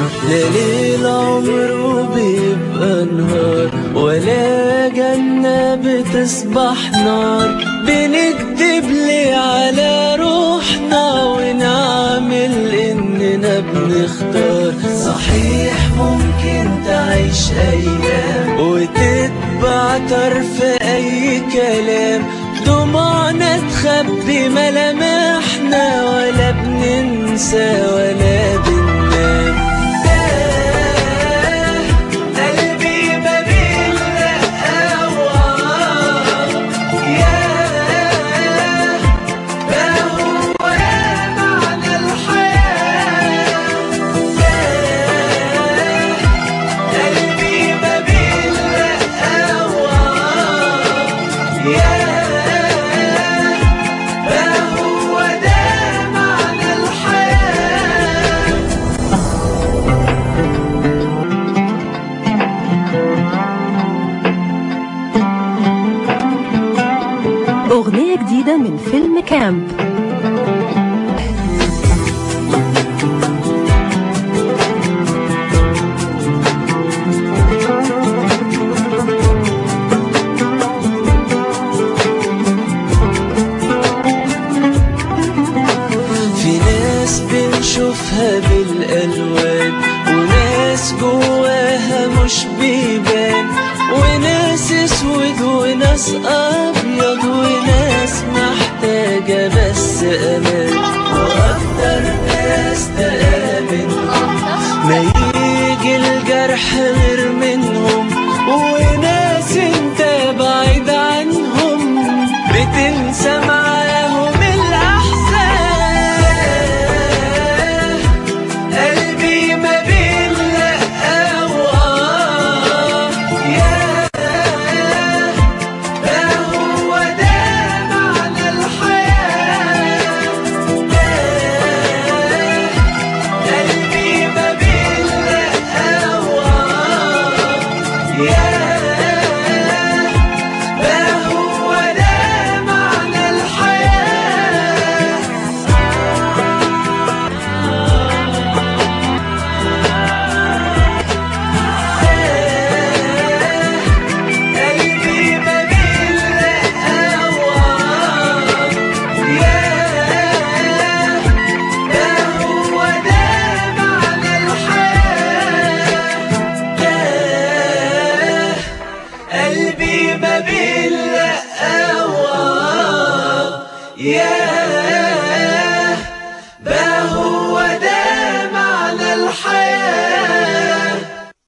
لا ليل عمره بيبقى نهار ولا جنة بتصبح نار بنكدب ليه على روحنا ونعمل إننا بنختار صحيح ممكن تعيش أيام وتتبع طرف أي كلام دموعنا تخبي ملامحنا ولا بننسى ولا بننام آه، قلبي ما بيلقى وعار. ياه، ده هو معنى الحياة ياه، قلبي ما بيلقى وعار. ياه، ده هو ده معنى الحياة أغنية جديدة من فيلم كامب في ناس بنشوفها بالألوان وناس جواها مش بيبان وناس اسود وناس أبيض وناس محتاجة بس أمان وأكتر ناس تقابل ما يجي الجرح غير من